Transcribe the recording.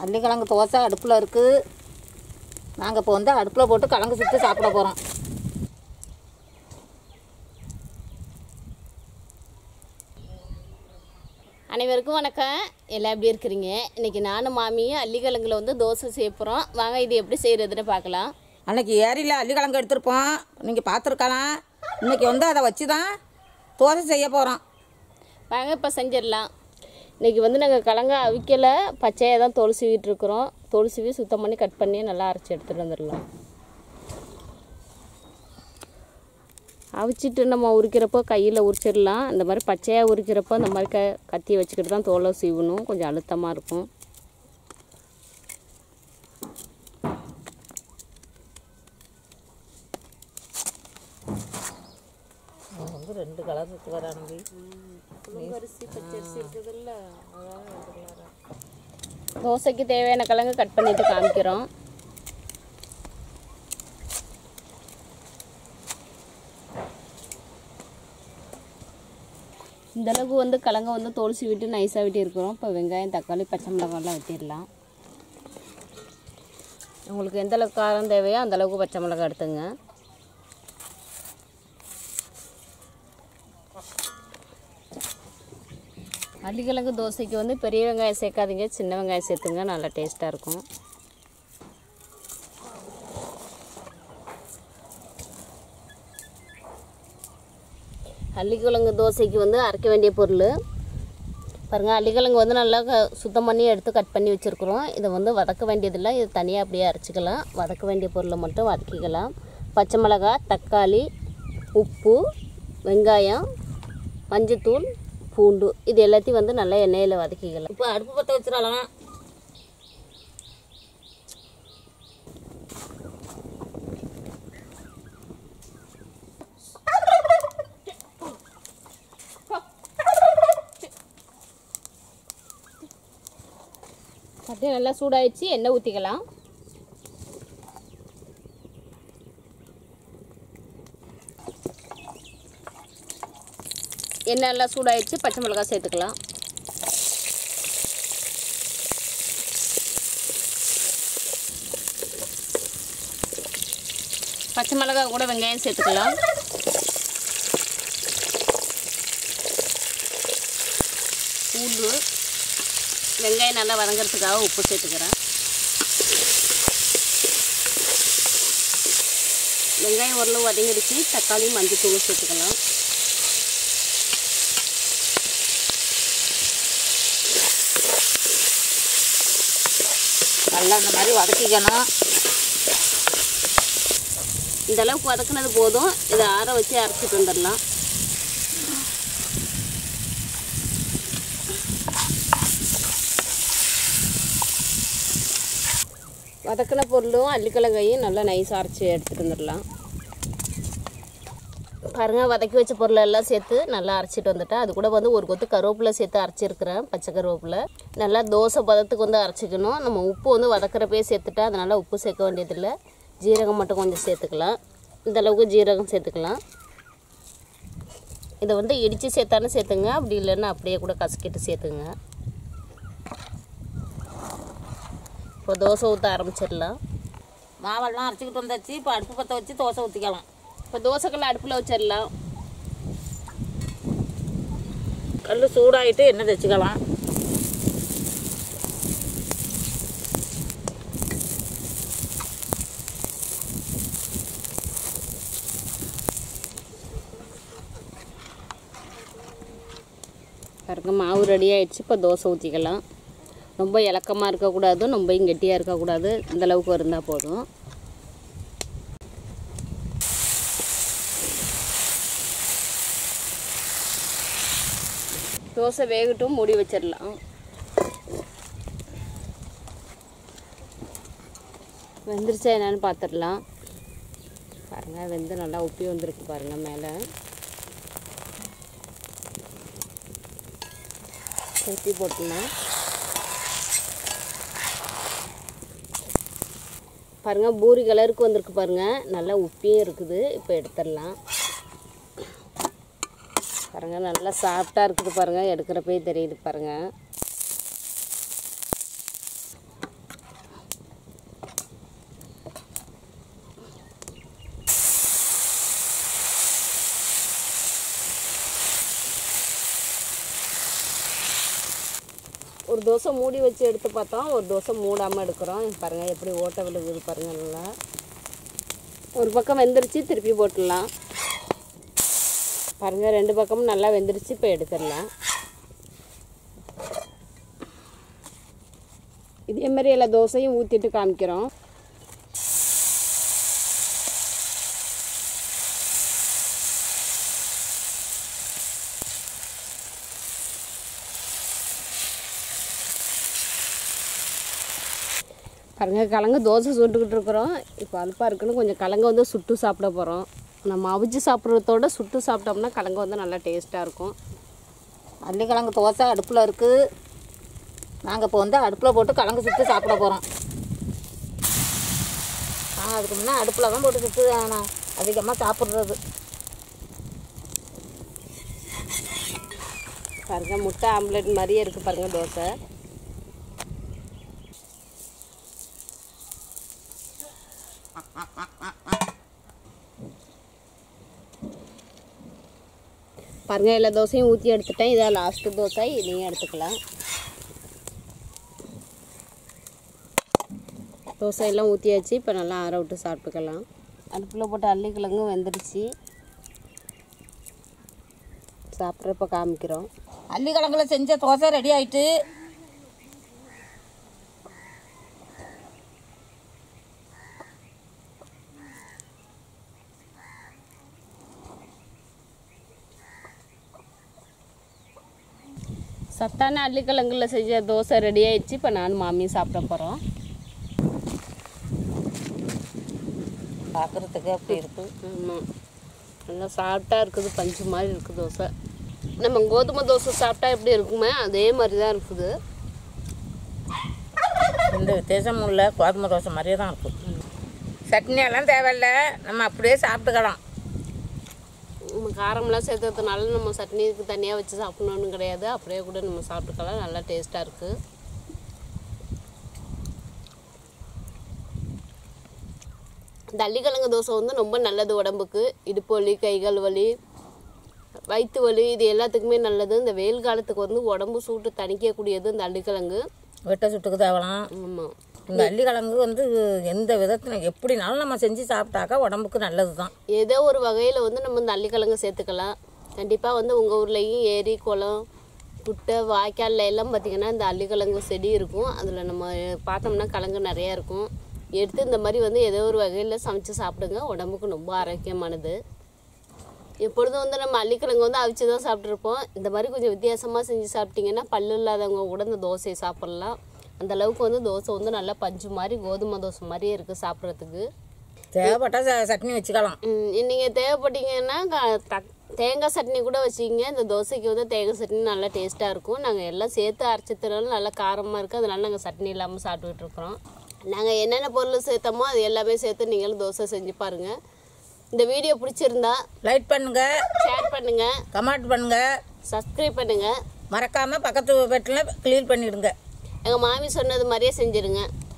அல்லிக்கிழங்கு தோசை அடுப்பில் இருக்குது நாங்கள் இப்போ வந்து அடுப்பில் போட்டு கிழங்கு சுற்றி சாப்பிட போகிறோம் அனைவருக்கும் வணக்கம் எல்லாம் எப்படி இருக்கிறீங்க இன்றைக்கி நானும் மாமியும் அள்ளிக்கிழங்குல வந்து தோசை செய்ய போகிறோம் வாங்க இது எப்படி செய்கிறதுன்னு பார்க்கலாம் அன்னைக்கு ஏரியில் அல்லிக்கிழங்கு எடுத்திருப்போம் நீங்கள் பார்த்துருக்கலாம் இன்னைக்கு வந்து அதை வச்சு தான் தோசை செய்ய போகிறோம் வாங்க இப்போ செஞ்சிடலாம் இன்றைக்கி வந்து நாங்கள் கிழங்க அவிக்கலை பச்சையாக தான் தோல் சீவிட்டு இருக்கிறோம் தோல் சீவி சுத்தம் பண்ணி கட் பண்ணி நல்லா அரைச்சி எடுத்துகிட்டு வந்துடலாம் அவிச்சிட்டு நம்ம உரிக்கிறப்போ கையில் உரிச்சிடலாம் இந்த மாதிரி பச்சையாக உரிக்கிறப்போ இந்த மாதிரி க கத்தி வச்சுக்கிட்டு தான் தோலை சீவணும் கொஞ்சம் அழுத்தமாக இருக்கும் வந்து ரெண்டு கலர் இருக்கு வர நம்பி அரிசி பச்சரிசி இருக்குதுல்ல தோசைக்கு தேவையான கிழங்கு கட் பண்ணிட்டு காமிக்கிறோம் இந்த அளவுக்கு வந்து கிழங்க வந்து தோல் சீவிட்டு நைஸாக வெட்டி இருக்கிறோம் இப்போ வெங்காயம் தக்காளி பச்சை மிளகாலாம் வெட்டிடலாம் உங்களுக்கு எந்த அளவுக்கு காரம் தேவையோ அந்த அளவுக்கு பச்சை மிளகாய் எடுத்துங்க அள்ளிக்கிழங்கு தோசைக்கு வந்து பெரிய வெங்காயம் சேர்க்காதீங்க சின்ன வெங்காயம் சேர்த்துங்க நல்லா டேஸ்ட்டாக இருக்கும் அள்ளிக்கிழங்கு தோசைக்கு வந்து அரைக்க வேண்டிய பொருள் பாருங்கள் அள்ளிக்கிழங்கு வந்து நல்லா க- சுத்தம் பண்ணி எடுத்து கட் பண்ணி வச்சுருக்குறோம் இதை வந்து வதக்க வேண்டியதில்லை இது தனியாக அப்படியே அரைச்சிக்கலாம் வதக்க வேண்டிய பொருளை மட்டும் வதக்கிக்கலாம் பச்சை மிளகாய் தக்காளி உப்பு வெங்காயம் மஞ்சத்தூள் பூண்டு இது எல்லாத்தையும் வந்து நல்லா எண்ணெயில் வதக்கிக்கலாம் இப்போ அடுப்பு பற்ற வச்சிடலாம் சட்டி நல்லா சூடாயிடுச்சு எண்ணெய் ஊற்றிக்கலாம் எண்ணெய் நல்லா சூடாயிடுச்சு பச்சை மிளகாய் சேர்த்துக்கலாம் பச்சை மிளகாய் கூட வெங்காயம் சேர்த்துக்கலாம் பூண்டு வெங்காயம் நல்லா வதங்கிறதுக்காக உப்பு சேர்த்துக்கிறேன் வெங்காயம் ஓரளவு வதங்கிடுச்சு தக்காளி மஞ்சள் தூள் சேர்த்துக்கலாம் நல்லா இந்த மாதிரி வதக்கிக்கணும் இந்த அளவுக்கு வதக்குனது போதும் இதை ஆற வச்சு அரைச்சிட்டு வந்துடலாம் வதக்கின பொருளும் அள்ளிக்கிழங்கையும் நல்லா நைஸாக அரைச்சி எடுத்துகிட்டு வந்துடலாம் பாருங்கள் வதக்கி வச்ச பொருளை எல்லாம் சேர்த்து நல்லா அரைச்சிட்டு வந்துட்டேன் அது கூட வந்து ஒரு கொத்து கருவேப்பிலை சேர்த்து அரைச்சிருக்கிறேன் பச்சை கருவேப்பிலை நல்லா தோசை பதத்துக்கு வந்து அரைச்சிக்கணும் நம்ம உப்பு வந்து வதக்கிறப்பே சேர்த்துட்டா அதனால் உப்பு சேர்க்க வேண்டியதில்லை ஜீரகம் மட்டும் கொஞ்சம் சேர்த்துக்கலாம் இந்த அளவுக்கு ஜீரகம் சேர்த்துக்கலாம் இதை வந்து இடித்து சேர்த்தாலும் சேர்த்துங்க அப்படி இல்லைன்னா அப்படியே கூட கசக்கிட்டு சேர்த்துங்க இப்போ தோசை ஊற்ற ஆரம்பிச்சிடலாம் மாவெல்லாம் அரைச்சிக்கிட்டு வந்தாச்சு இப்போ அடுப்பு பற்ற வச்சு தோசை ஊற்றிக்கலாம் இப்போ தோசைக்கல்ல அடுப்பில் வச்சிடலாம் கல் சூடாயிட்டு எண்ணெய் தைச்சிக்கலாம் பாருங்க மாவு ரெடி ஆயிடுச்சு இப்போ தோசை ஊற்றிக்கலாம் ரொம்ப இலக்கமாக இருக்கக்கூடாது ரொம்ப கெட்டியாக இருக்கக்கூடாது இந்த அளவுக்கு இருந்தால் போதும் தோசை வேகட்டும் மூடி வச்சிடலாம் வெந்துருச்சா என்னன்னு பார்த்துடலாம் பாருங்கள் வெந்து நல்லா உப்பி வந்திருக்கு பாருங்கள் மேலே ஊற்றி போட்டுலாம் பாருங்கள் பூரி கலருக்கு வந்திருக்கு பாருங்கள் நல்லா உப்பியும் இருக்குது இப்போ எடுத்துடலாம் பாருங்கள் நல்லா சாஃப்டாக இருக்குது பாருங்கள் எடுக்கிறப்பே தெரியுது பாருங்கள் ஒரு தோசை மூடி வச்சு எடுத்து பார்த்தோம் ஒரு தோசை மூடாமல் எடுக்கிறோம் பாருங்கள் எப்படி ஓட்டை விழுகுது பாருங்கள் நல்லா ஒரு பக்கம் வெந்துருச்சு திருப்பி போட்டுடலாம் பாருங்கள் ரெண்டு பக்கமும் நல்லா வெந்துருச்சு இப்போ எடுத்துடலாம் இதே மாதிரி எல்லா தோசையும் ஊற்றிட்டு காமிக்கிறோம் பாருங்க கலங்க தோசை சுட்டுக்கிட்டு இருக்கிறோம் இப்போ அலுப்பாக இருக்குன்னு கொஞ்சம் கலங்க வந்து சுட்டு சாப்பிட போகிறோம் நம்ம அவிச்சு சாப்பிட்றதோட சுட்டு சாப்பிட்டோம்னா கலங்க வந்து நல்லா டேஸ்ட்டாக இருக்கும் அல்லிக்கிழங்கு தோசை அடுப்பில் இருக்குது நாங்கள் இப்போ வந்து அடுப்பில் போட்டு கிழங்கு சுட்டு சாப்பிட போகிறோம் நாங்கள் அதுக்கு முன்னே அடுப்பில் தான் போட்டு சுட்டு நான் அதிகமாக சாப்பிட்றது பாருங்க முட்டை ஆம்லெட் மாதிரியே இருக்குது பாருங்க தோசை பாருங்க எல்லா தோசையும் ஊற்றி எடுத்துட்டேன் இதான் லாஸ்ட்டு தோசை இதையும் எடுத்துக்கலாம் தோசை எல்லாம் ஊற்றியாச்சு இப்போ நல்லா ஆற விட்டு சாப்பிட்டுக்கலாம் அடுப்பில் போட்டு அள்ளிக்கிழங்கும் வெந்துருச்சு சாப்பிட்றப்ப காமிக்கிறோம் அல்லிக்கிழங்குல செஞ்ச தோசை ரெடி ஆயிட்டு சத்தான அள்ளிக்கிழங்குல செஞ்ச தோசை ரெடி ஆயிடுச்சு இப்போ நான் மாமியும் சாப்பிட போகிறோம் பார்க்குறதுக்கு அப்படி இருக்குது ஆமாம் நல்லா சாஃப்டாக இருக்குது பஞ்சு மாதிரி இருக்குது தோசை நம்ம கோதுமை தோசை சாப்பிட்டா எப்படி இருக்குமே அதே மாதிரி தான் இருக்குது இந்த வித்தியாசம் உள்ள கோதுமை தோசை மாதிரியே தான் இருக்கும் சட்னி எல்லாம் தேவையில்ல நம்ம அப்படியே சாப்பிட்டுக்கலாம் நம்ம காரமெல்லாம் சேர்த்ததுனால நம்ம சட்னிக்கு தனியாக வச்சு சாப்பிடணுன்னு கிடையாது அப்படியே கூட நம்ம சாப்பிட்டுக்கலாம் நல்லா டேஸ்ட்டாக இருக்குது இந்த அள்ளிக்கிழங்கு தோசை வந்து ரொம்ப நல்லது உடம்புக்கு இடுப்பு வலி கைகால் வலி வயிற்று வலி இது எல்லாத்துக்குமே நல்லது இந்த வெயில் காலத்துக்கு வந்து உடம்பு சூட்டு தணிக்கக்கூடியது இந்த அள்ளிக்கிழங்கு வெட்டை சுட்டுக்கு தேவலாம் ஆமாம் இந்த அள்ளிக்கிழங்கு வந்து எந்த விதத்தில் எப்படினாலும் நம்ம செஞ்சு சாப்பிட்டாக்கா உடம்புக்கு நல்லது தான் ஏதோ ஒரு வகையில் வந்து நம்ம இந்த அள்ளிக்கிழங்கு சேர்த்துக்கலாம் கண்டிப்பாக வந்து உங்கள் ஊர்லேயும் ஏரி குளம் குட்டை வாய்க்காலில் எல்லாம் பார்த்திங்கன்னா இந்த அள்ளிக்கிழங்கு செடி இருக்கும் அதில் நம்ம பார்த்தோம்னா கிழங்கு நிறையா இருக்கும் எடுத்து இந்த மாதிரி வந்து ஏதோ ஒரு வகையில் சமைச்சு சாப்பிடுங்க உடம்புக்கு ரொம்ப ஆரோக்கியமானது எப்பொழுதும் வந்து நம்ம அள்ளிக்கிழங்கு வந்து அவிச்சு தான் சாப்பிட்ருப்போம் இந்த மாதிரி கொஞ்சம் வித்தியாசமாக செஞ்சு சாப்பிட்டிங்கன்னா பல்லு இல்லாதவங்க கூட இந்த தோசையை சாப்பிட்லாம் அந்த அளவுக்கு வந்து தோசை வந்து நல்லா பஞ்சு மாதிரி கோதுமை தோசை மாதிரியே இருக்குது சாப்பிட்றதுக்கு தேவைப்பட்டா ச- சட்னி வச்சுக்கலாம் நீங்கள் தேவைப்பட்டீங்கன்னா க- தக்- தேங்காய் சட்னி கூட வச்சிங்க இந்த தோசைக்கு வந்து தேங்காய் சட்னி நல்லா டேஸ்ட்டாக இருக்கும் நாங்கள் எல்லாம் சேர்த்து அரைச்சதுனால நல்லா காரமாக இருக்குது அதனால நாங்கள் சட்னி இல்லாமல் சாப்பிட்டுட்டு இருக்கிறோம் நாங்கள் என்னென்ன பொருள் சேர்த்தோமோ அது எல்லாமே சேர்த்து நீங்களும் தோசை செஞ்சு பாருங்கள் இந்த வீடியோ பிடிச்சிருந்தா லைட் பண்ணுங்க ஷேர் பண்ணுங்கள் கமெண்ட் பண்ணுங்க சப்ஸ்கிரைப் பண்ணுங்கள் மறக்காம பக்கத்து வீட்டில் க்ளீன் பண்ணிடுங்க எங்கள் மாமி சொன்னது மாதிரியே செஞ்சுருங்க